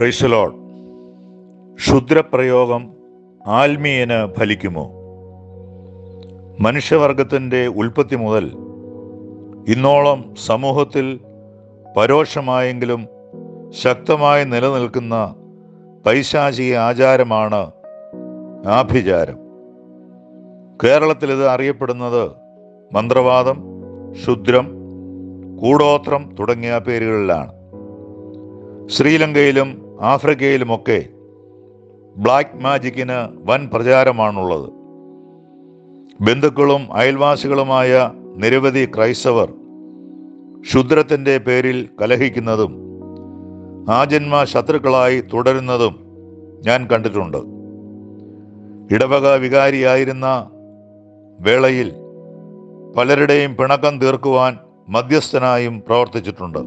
പ്രൈസലോഡ് ക്ഷുദ്രപ്രയോഗം ആത്മീയന് ഫലിക്കുമോ മനുഷ്യവർഗത്തിൻ്റെ ഉൽപ്പത്തി മുതൽ ഇന്നോളം സമൂഹത്തിൽ പരോക്ഷമായെങ്കിലും ശക്തമായി നിലനിൽക്കുന്ന പൈശാചിക ആചാരമാണ് ആഭിചാരം കേരളത്തിൽ ഇത് അറിയപ്പെടുന്നത് മന്ത്രവാദം ക്ഷുദ്രം കൂടോത്രം തുടങ്ങിയ പേരുകളിലാണ് ശ്രീലങ്കയിലും ആഫ്രിക്കയിലുമൊക്കെ ബ്ലാക്ക് മാജിക്കിന് വൻ പ്രചാരമാണുള്ളത് ബന്ധുക്കളും അയൽവാസികളുമായ നിരവധി ക്രൈസ്തവർ ക്ഷുദ്രത്തിൻ്റെ പേരിൽ കലഹിക്കുന്നതും ആജന്മ ശത്രുക്കളായി തുടരുന്നതും ഞാൻ കണ്ടിട്ടുണ്ട് ഇടവക വികാരിയായിരുന്ന വേളയിൽ പലരുടെയും പിണക്കം തീർക്കുവാൻ മധ്യസ്ഥനായും പ്രവർത്തിച്ചിട്ടുണ്ട്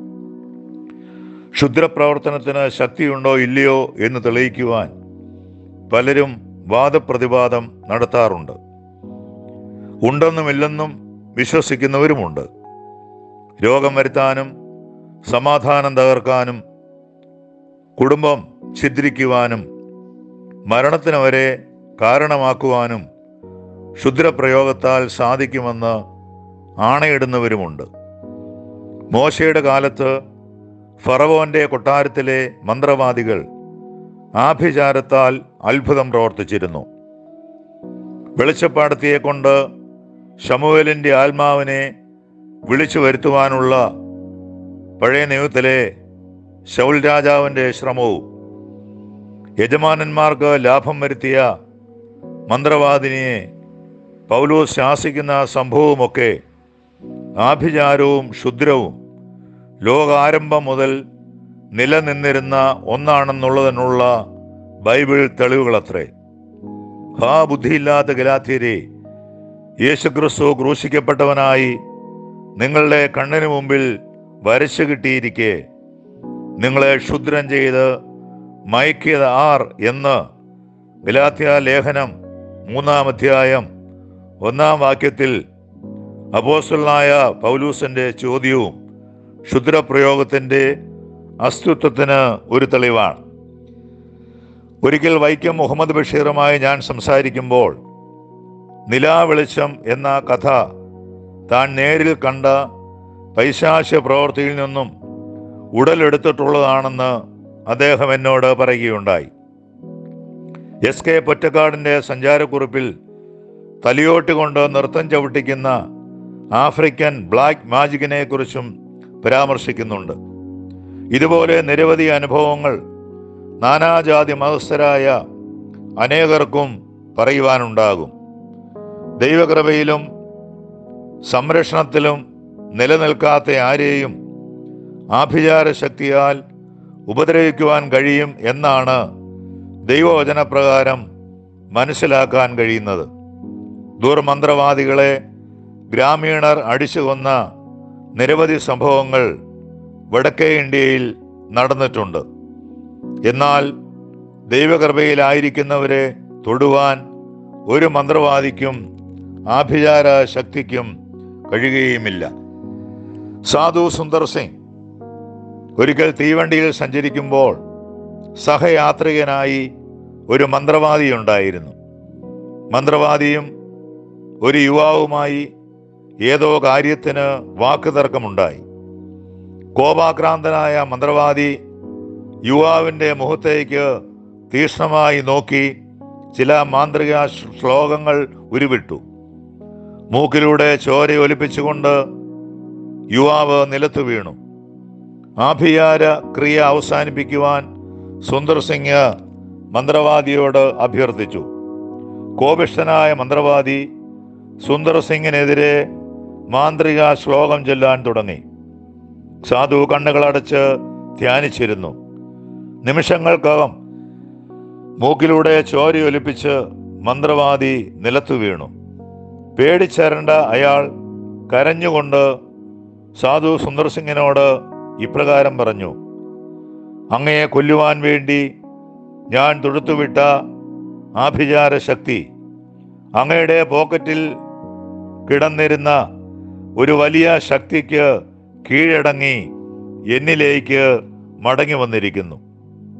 ക്ഷുദ്രപ്രവർത്തനത്തിന് ശക്തിയുണ്ടോ ഇല്ലയോ എന്ന് തെളിയിക്കുവാൻ പലരും വാദപ്രതിവാദം നടത്താറുണ്ട് ഉണ്ടെന്നുമില്ലെന്നും വിശ്വസിക്കുന്നവരുമുണ്ട് രോഗം വരുത്താനും സമാധാനം തകർക്കാനും കുടുംബം ഛിദ്രിക്കുവാനും മരണത്തിന് വരെ കാരണമാക്കുവാനും ക്ഷുദ്രപ്രയോഗത്താൽ സാധിക്കുമെന്ന് ആണയിടുന്നവരുമുണ്ട് മോശയുടെ കാലത്ത് ഫറവോന്റെ കൊട്ടാരത്തിലെ മന്ത്രവാദികൾ ആഭിചാരത്താൽ അത്ഭുതം പ്രവർത്തിച്ചിരുന്നു വെളിച്ചപ്പാടത്തിയെ കൊണ്ട് ശമുവേലിന്റെ ആത്മാവിനെ വിളിച്ചു വരുത്തുവാനുള്ള പഴയ നിയമത്തിലെ ശൗൽ രാജാവിന്റെ ശ്രമവും യജമാനന്മാർക്ക് ലാഭം വരുത്തിയ മന്ത്രവാദിനിയെ പൗലോസ് ശാസിക്കുന്ന സംഭവവുമൊക്കെ ആഭിചാരവും ക്ഷുദ്രവും ലോകാരംഭം മുതൽ നിലനിന്നിരുന്ന ഒന്നാണെന്നുള്ളതിനുള്ള ബൈബിൾ തെളിവുകളത്രേ ഹാ ബുദ്ധിയില്ലാത്ത ഗലാത്യരെ യേശുക്രിസ്തു ക്രൂശിക്കപ്പെട്ടവനായി നിങ്ങളുടെ കണ്ണിന് മുമ്പിൽ വരച്ചു കിട്ടിയിരിക്കെ നിങ്ങളെ ക്ഷുദ്രം ചെയ്ത് മയക്കിയത് ആർ എന്ന് ഗലാത്യ ലേഖനം മൂന്നാം അധ്യായം ഒന്നാം വാക്യത്തിൽ അപ്പോസ്റ്റലായ പൗലൂസിന്റെ ചോദ്യവും ക്ഷുദ്രപ്രയോഗത്തിന്റെ അസ്തിത്വത്തിന് ഒരു തെളിവാണ് ഒരിക്കൽ വൈക്കം മുഹമ്മദ് ബഷീറുമായി ഞാൻ സംസാരിക്കുമ്പോൾ നിലാവെളിച്ചം എന്ന കഥ താൻ നേരിൽ കണ്ട പൈശാച പ്രവൃത്തിയിൽ നിന്നും ഉടലെടുത്തിട്ടുള്ളതാണെന്ന് അദ്ദേഹം എന്നോട് പറയുകയുണ്ടായി എസ് കെ പൊറ്റക്കാടിന്റെ സഞ്ചാരക്കുറിപ്പിൽ തലയോട്ട് കൊണ്ട് നൃത്തം ചവിട്ടിക്കുന്ന ആഫ്രിക്കൻ ബ്ലാക്ക് മാജിക്കിനെ കുറിച്ചും പരാമർശിക്കുന്നുണ്ട് ഇതുപോലെ നിരവധി അനുഭവങ്ങൾ നാനാജാതി മതസ്ഥരായ അനേകർക്കും പറയുവാനുണ്ടാകും ദൈവകൃപയിലും സംരക്ഷണത്തിലും നിലനിൽക്കാത്ത ആരെയും ആഭിചാര ശക്തിയാൽ ഉപദ്രവിക്കുവാൻ കഴിയും എന്നാണ് ദൈവവചനപ്രകാരം മനസ്സിലാക്കാൻ കഴിയുന്നത് ദുർമന്ത്രവാദികളെ ഗ്രാമീണർ അടിച്ചു കൊന്ന നിരവധി സംഭവങ്ങൾ വടക്കേ ഇന്ത്യയിൽ നടന്നിട്ടുണ്ട് എന്നാൽ ദൈവകൃപയിലായിരിക്കുന്നവരെ തൊടുവാൻ ഒരു മന്ത്രവാദിക്കും ആഭിചാര ശക്തിക്കും കഴിയുകയുമില്ല സാധു സുന്ദർ സിംഗ് ഒരിക്കൽ തീവണ്ടിയിൽ സഞ്ചരിക്കുമ്പോൾ സഹയാത്രികനായി ഒരു മന്ത്രവാദി ഉണ്ടായിരുന്നു മന്ത്രവാദിയും ഒരു യുവാവുമായി ഏതോ കാര്യത്തിന് വാക്കുതർക്കമുണ്ടായി കോപാക്രാന്തനായ മന്ത്രവാദി യുവാവിൻ്റെ മുഖത്തേക്ക് തീക്ഷ്ണമായി നോക്കി ചില മാന്ത്രിക ശ്ലോകങ്ങൾ ഉരുവിട്ടു മൂക്കിലൂടെ ചോര ഒലിപ്പിച്ചുകൊണ്ട് യുവാവ് നിലത്തു വീണു ആഭിചാര ക്രിയ അവസാനിപ്പിക്കുവാൻ സുന്ദർ സിംഗ് മന്ത്രവാദിയോട് അഭ്യർത്ഥിച്ചു കോപിഷ്ഠനായ മന്ത്രവാദി സുന്ദർ സിംഗിനെതിരെ മാന്ത്രിക ശ്ലോകം ചൊല്ലാൻ തുടങ്ങി സാധു കണ്ണുകളടച്ച് ധ്യാനിച്ചിരുന്നു നിമിഷങ്ങൾക്കകം മൂക്കിലൂടെ ചോരയൊലിപ്പിച്ച് മന്ത്രവാദി നിലത്തു വീണു പേടിച്ചരണ്ട അയാൾ കരഞ്ഞുകൊണ്ട് സാധു സുന്ദർ സിംഗിനോട് ഇപ്രകാരം പറഞ്ഞു അങ്ങയെ കൊല്ലുവാൻ വേണ്ടി ഞാൻ തൊഴുത്തുവിട്ട ആഭിചാര ശക്തി അങ്ങയുടെ പോക്കറ്റിൽ കിടന്നിരുന്ന ഒരു വലിയ ശക്തിക്ക് കീഴടങ്ങി എന്നിലേക്ക് മടങ്ങി വന്നിരിക്കുന്നു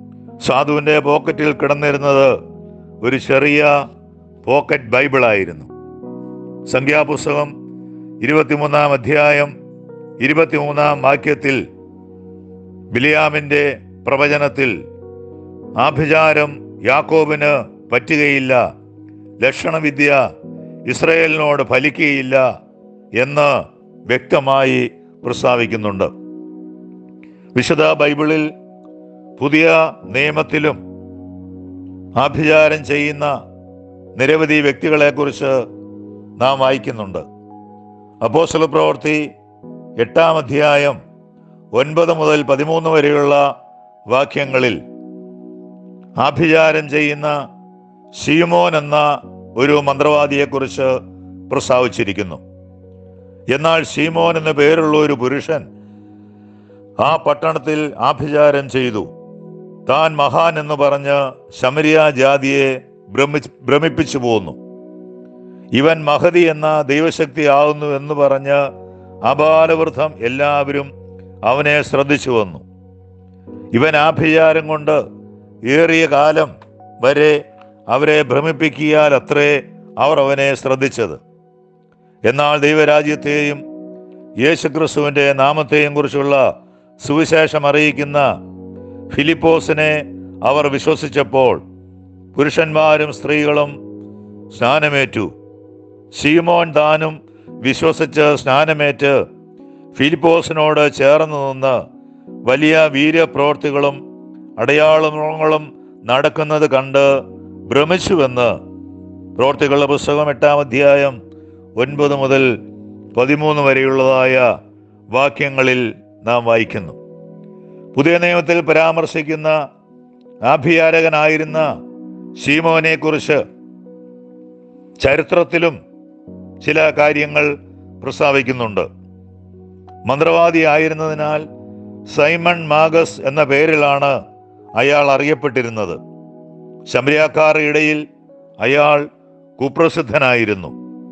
സാധുവിൻ്റെ പോക്കറ്റിൽ കിടന്നിരുന്നത് ഒരു ചെറിയ പോക്കറ്റ് ബൈബിളായിരുന്നു സംഖ്യാപുസ്തകം ഇരുപത്തിമൂന്നാം അധ്യായം ഇരുപത്തിമൂന്നാം വാക്യത്തിൽ ബിലിയാമിൻ്റെ പ്രവചനത്തിൽ ആഭിചാരം യാക്കോബിന് പറ്റുകയില്ല ലക്ഷണവിദ്യ ഇസ്രയേലിനോട് ഫലിക്കുകയില്ല എന്ന് വ്യക്തമായി പ്രസ്താവിക്കുന്നുണ്ട് വിശുദ്ധ ബൈബിളിൽ പുതിയ നിയമത്തിലും ആഭിചാരം ചെയ്യുന്ന നിരവധി വ്യക്തികളെക്കുറിച്ച് നാം വായിക്കുന്നുണ്ട് അപ്പോസ്തല പ്രവൃത്തി എട്ടാം അധ്യായം ഒൻപത് മുതൽ പതിമൂന്ന് വരെയുള്ള വാക്യങ്ങളിൽ ആഭിചാരം ചെയ്യുന്ന ഷീമോൻ എന്ന ഒരു മന്ത്രവാദിയെക്കുറിച്ച് പ്രസ്താവിച്ചിരിക്കുന്നു എന്നാൽ ഷീമോൻ എന്ന പേരുള്ള ഒരു പുരുഷൻ ആ പട്ടണത്തിൽ ആഭിചാരം ചെയ്തു താൻ മഹാൻ എന്ന് പറഞ്ഞ് ശമരിയ ജാതിയെ ഭ്രമി ഭ്രമിപ്പിച്ചു പോന്നു ഇവൻ മഹതി എന്ന ദൈവശക്തി ആകുന്നു എന്ന് പറഞ്ഞ് അപാലവൃദ്ധം എല്ലാവരും അവനെ ശ്രദ്ധിച്ചു വന്നു ഇവൻ ആഭിചാരം കൊണ്ട് ഏറിയ കാലം വരെ അവരെ ഭ്രമിപ്പിക്കിയാൽ അത്രേ അവർ അവനെ ശ്രദ്ധിച്ചത് എന്നാൽ ദൈവരാജ്യത്തെയും യേശുക്രിസ്തുവിൻ്റെ നാമത്തെയും കുറിച്ചുള്ള സുവിശേഷം അറിയിക്കുന്ന ഫിലിപ്പോസിനെ അവർ വിശ്വസിച്ചപ്പോൾ പുരുഷന്മാരും സ്ത്രീകളും സ്നാനമേറ്റു ശീമോൻ താനും വിശ്വസിച്ച് സ്നാനമേറ്റ് ഫിലിപ്പോസിനോട് ചേർന്ന് നിന്ന് വലിയ വീര്യപ്രവർത്തികളും അടയാളങ്ങളും നടക്കുന്നത് കണ്ട് ഭ്രമിച്ചുവെന്ന് പ്രവർത്തികളുടെ പുസ്തകം എട്ടാം അധ്യായം ഒൻപത് മുതൽ പതിമൂന്ന് വരെയുള്ളതായ വാക്യങ്ങളിൽ നാം വായിക്കുന്നു പുതിയ നിയമത്തിൽ പരാമർശിക്കുന്ന ആഭിയാരകനായിരുന്ന ശീമോനെ കുറിച്ച് ചരിത്രത്തിലും ചില കാര്യങ്ങൾ പ്രസ്താവിക്കുന്നുണ്ട് മന്ത്രവാദിയായിരുന്നതിനാൽ സൈമൺ മാഗസ് എന്ന പേരിലാണ് അയാൾ അറിയപ്പെട്ടിരുന്നത് ശമരിയാക്കാരുടെ ഇടയിൽ അയാൾ കുപ്രസിദ്ധനായിരുന്നു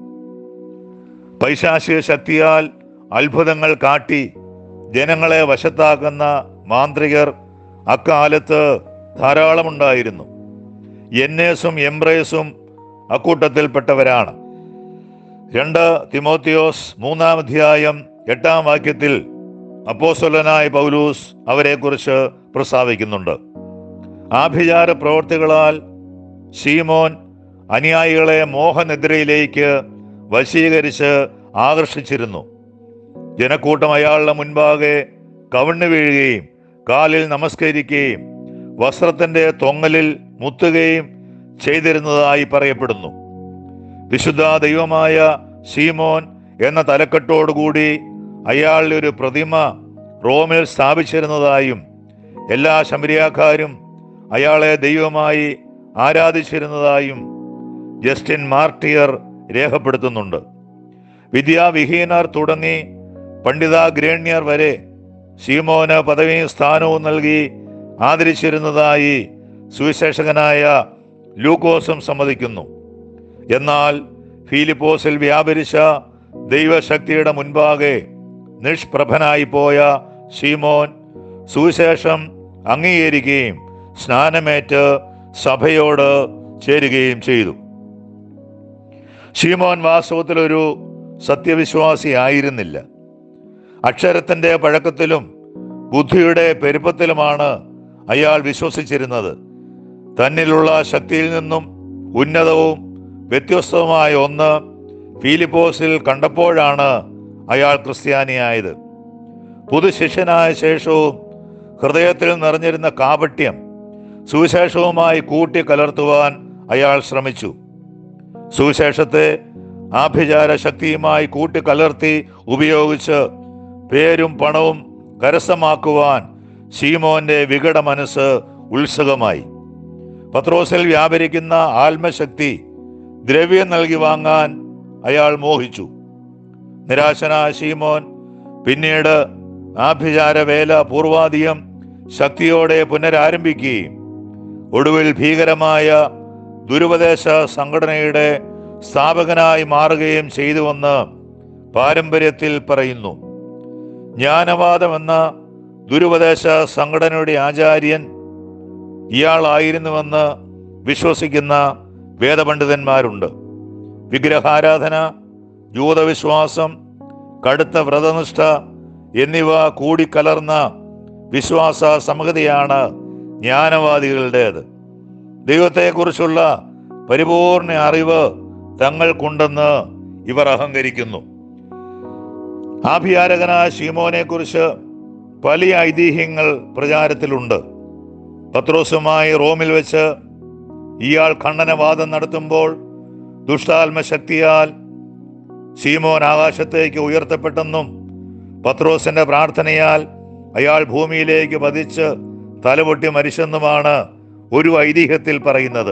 പൈശാചിക ശക്തിയാൽ അത്ഭുതങ്ങൾ കാട്ടി ജനങ്ങളെ വശത്താക്കുന്ന മാന്ത്രികർ അക്കാലത്ത് ധാരാളമുണ്ടായിരുന്നു എന്നേസും എംബ്രേസും അക്കൂട്ടത്തിൽപ്പെട്ടവരാണ് രണ്ട് തിമോത്തിയോസ് മൂന്നാം അധ്യായം എട്ടാം വാക്യത്തിൽ അപ്പോസ്വലനായ പൗലൂസ് അവരെക്കുറിച്ച് പ്രസ്താവിക്കുന്നുണ്ട് ആഭിചാര പ്രവർത്തികളാൽ ഷീമോൻ അനുയായികളെ മോഹനിദ്രയിലേക്ക് വശീകരിച്ച് ആകർഷിച്ചിരുന്നു ജനക്കൂട്ടം അയാളുടെ മുൻപാകെ കവിണ്ണു വീഴുകയും കാലിൽ നമസ്കരിക്കുകയും വസ്ത്രത്തിന്റെ തൊങ്ങലിൽ മുത്തുകയും ചെയ്തിരുന്നതായി പറയപ്പെടുന്നു വിശുദ്ധ ദൈവമായ ശീമോൻ എന്ന തലക്കെട്ടോടുകൂടി അയാളുടെ ഒരു പ്രതിമ റോമിൽ സ്ഥാപിച്ചിരുന്നതായും എല്ലാ ശമരിയാക്കാരും അയാളെ ദൈവമായി ആരാധിച്ചിരുന്നതായും ജസ്റ്റിൻ മാർട്ടിയർ രേഖപ്പെടുത്തുന്നുണ്ട് വിദ്യാവിഹീനർ തുടങ്ങി പണ്ഡിതാഗ്രേണ്യർ വരെ ശീമോന് പദവിയും സ്ഥാനവും നൽകി ആദരിച്ചിരുന്നതായി സുവിശേഷകനായ ലൂക്കോസും സമ്മതിക്കുന്നു എന്നാൽ ഫീലിപ്പോസിൽ വ്യാപരിച്ച ദൈവശക്തിയുടെ മുൻപാകെ നിഷ്പ്രഭനായി പോയ ഷീമോൻ സുവിശേഷം അംഗീകരിക്കുകയും സ്നാനമേറ്റ് സഭയോട് ചേരുകയും ചെയ്തു ഷീമോൻ വാസ്തവത്തിൽ ഒരു സത്യവിശ്വാസി ആയിരുന്നില്ല അക്ഷരത്തിന്റെ പഴക്കത്തിലും ബുദ്ധിയുടെ പെരുപ്പത്തിലുമാണ് അയാൾ വിശ്വസിച്ചിരുന്നത് തന്നിലുള്ള ശക്തിയിൽ നിന്നും ഉന്നതവും വ്യത്യസ്തവുമായ ഒന്ന് ഫീലിപ്പോസിൽ കണ്ടപ്പോഴാണ് അയാൾ ക്രിസ്ത്യാനിയായത് പുതുശിഷ്യനായ ശേഷവും ഹൃദയത്തിൽ നിറഞ്ഞിരുന്ന കാപട്യം സുവിശേഷവുമായി കൂട്ടി കലർത്തുവാൻ അയാൾ ശ്രമിച്ചു സുവിശേഷത്തെ ആഭിചാര ശക്തിയുമായി കൂട്ടിക്കലർത്തി ഉപയോഗിച്ച് പേരും പണവും കരസ്ഥമാക്കുവാൻ ശീമോന്റെ വികട മനസ്സ് ഉത്സുകമായി പത്രോസിൽ വ്യാപരിക്കുന്ന ആത്മശക്തി ദ്രവ്യം നൽകി വാങ്ങാൻ അയാൾ മോഹിച്ചു നിരാശനായ ശീമോൻ പിന്നീട് ആഭിചാര വേല പൂർവാധികം ശക്തിയോടെ പുനരാരംഭിക്കുകയും ഒടുവിൽ ഭീകരമായ ദുരുപദേശ സംഘടനയുടെ സ്ഥാപകനായി മാറുകയും ചെയ്തുവെന്ന് പാരമ്പര്യത്തിൽ പറയുന്നു ജ്ഞാനവാദം എന്ന ദുരുപദേശ സംഘടനയുടെ ആചാര്യൻ ഇയാളായിരുന്നുവെന്ന് വിശ്വസിക്കുന്ന വേദപണ്ഡിതന്മാരുണ്ട് വിഗ്രഹാരാധന ജൂതവിശ്വാസം കടുത്ത വ്രതനിഷ്ഠ എന്നിവ കൂടിക്കലർന്ന വിശ്വാസ സമഗതിയാണ് ജ്ഞാനവാദികളുടേത് ദൈവത്തെക്കുറിച്ചുള്ള പരിപൂർണ അറിവ് തങ്ങൾക്കുണ്ടെന്ന് ഇവർ അഹങ്കരിക്കുന്നു ആഭിയാരകനായ ശീമോനെ കുറിച്ച് പല ഐതിഹ്യങ്ങൾ പ്രചാരത്തിലുണ്ട് പത്രോസുമായി റോമിൽ വെച്ച് ഇയാൾ ഖണ്ഡനവാദം നടത്തുമ്പോൾ ദുഷ്ടാത്മശക്തിയാൽ ശീമോൻ ആകാശത്തേക്ക് ഉയർത്തപ്പെട്ടെന്നും പത്രോസിന്റെ പ്രാർത്ഥനയാൽ അയാൾ ഭൂമിയിലേക്ക് പതിച്ച് തലപൊട്ടി മരിച്ചെന്നുമാണ് ഒരു ഐതിഹ്യത്തിൽ പറയുന്നത്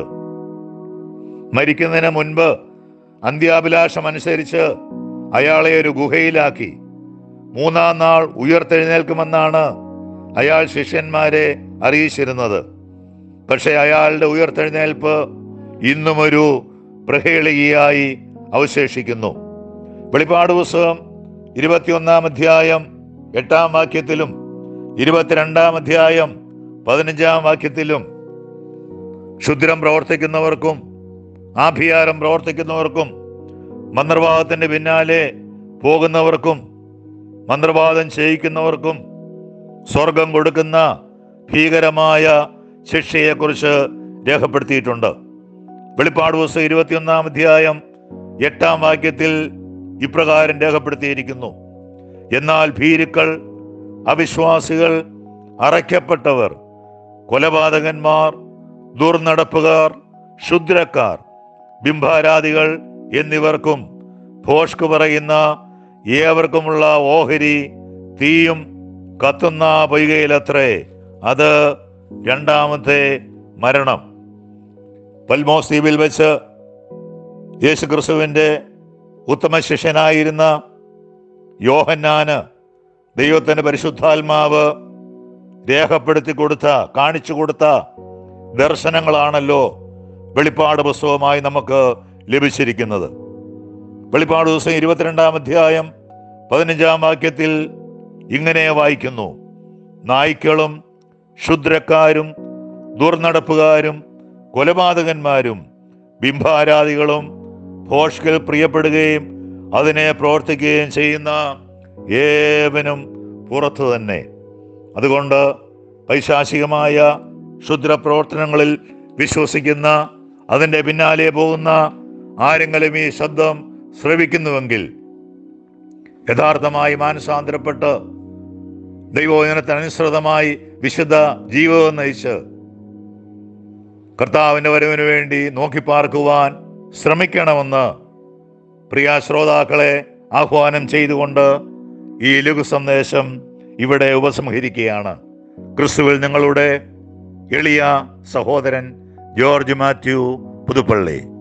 മരിക്കുന്നതിന് മുൻപ് അന്ത്യാഭിലാഷം അനുസരിച്ച് അയാളെ ഒരു ഗുഹയിലാക്കി മൂന്നാം നാൾ ഉയർത്തെഴുന്നേൽക്കുമെന്നാണ് അയാൾ ശിഷ്യന്മാരെ അറിയിച്ചിരുന്നത് പക്ഷെ അയാളുടെ ഉയർത്തെഴുന്നേൽപ്പ് ഇന്നും ഒരു പ്രഹേളികയായി അവശേഷിക്കുന്നു വെളിപ്പാട് പുസ്തകം ഇരുപത്തിയൊന്നാം അധ്യായം എട്ടാം വാക്യത്തിലും ഇരുപത്തിരണ്ടാം അധ്യായം പതിനഞ്ചാം വാക്യത്തിലും ക്ഷുദ്രം പ്രവർത്തിക്കുന്നവർക്കും ആഭിയാരം പ്രവർത്തിക്കുന്നവർക്കും മന്ത്രവാദത്തിന്റെ പിന്നാലെ പോകുന്നവർക്കും മന്ത്രവാദം ചെയ്യിക്കുന്നവർക്കും സ്വർഗം കൊടുക്കുന്ന ഭീകരമായ ശിക്ഷയെക്കുറിച്ച് രേഖപ്പെടുത്തിയിട്ടുണ്ട് വെളിപ്പാട് പുസ്തകം ഇരുപത്തിയൊന്നാം അധ്യായം എട്ടാം വാക്യത്തിൽ ഇപ്രകാരം രേഖപ്പെടുത്തിയിരിക്കുന്നു എന്നാൽ ഭീരുക്കൾ അവിശ്വാസികൾ അറയ്ക്കപ്പെട്ടവർ കൊലപാതകന്മാർ ദുർനടപ്പുകാർ ക്ഷുദ്രക്കാർ ബിംബാരാധികൾ എന്നിവർക്കും ഭോഷ്ക് പറയുന്ന ഏവർക്കുമുള്ള ഓഹരി തീയും കത്തുന്ന പൊയ്കയിലത്രേ അത് രണ്ടാമത്തെ മരണം പൽമോസ് ദ്വീപിൽ വെച്ച് യേശുക്രിസ്തുവിൻ്റെ ഉത്തമ ശിഷ്യനായിരുന്ന യോഹന്നാന് ദൈവത്തിന്റെ പരിശുദ്ധാത്മാവ് രേഖപ്പെടുത്തി കൊടുത്ത കാണിച്ചു കൊടുത്ത ദർശനങ്ങളാണല്ലോ വെളിപ്പാട് പുസ്തകമായി നമുക്ക് ലഭിച്ചിരിക്കുന്നത് വെളിപ്പാട് ദിവസം ഇരുപത്തിരണ്ടാം അധ്യായം പതിനഞ്ചാം വാക്യത്തിൽ ഇങ്ങനെ വായിക്കുന്നു നായ്ക്കളും ക്ഷുദ്രക്കാരും ദുർനടപ്പുകാരും കൊലപാതകന്മാരും ബിംബാരാധികളും ഭോഷ്കിൽ പ്രിയപ്പെടുകയും അതിനെ പ്രവർത്തിക്കുകയും ചെയ്യുന്ന ഏവനും പുറത്തു തന്നെ അതുകൊണ്ട് പൈശാചികമായ ക്ഷുദ്രപ്രവർത്തനങ്ങളിൽ വിശ്വസിക്കുന്ന അതിൻ്റെ പിന്നാലെ പോകുന്ന ആരെങ്കിലും ഈ ശബ്ദം ശ്രവിക്കുന്നുവെങ്കിൽ യഥാർത്ഥമായി മാനസാന്തരപ്പെട്ട് ദൈവവചനത്തിനനുസൃതമായി വിശുദ്ധ ജീവിതം നയിച്ച് കർത്താവിൻ്റെ വരവിന് വേണ്ടി നോക്കിപ്പാർക്കുവാൻ ശ്രമിക്കണമെന്ന് പ്രിയ ശ്രോതാക്കളെ ആഹ്വാനം ചെയ്തുകൊണ്ട് ഈ ലഘു സന്ദേശം ഇവിടെ ഉപസംഹരിക്കുകയാണ് ക്രിസ്തുവിൽ നിങ്ങളുടെ എളിയ സഹോദരൻ ജോർജ് മാത്യു പുതുപ്പള്ളി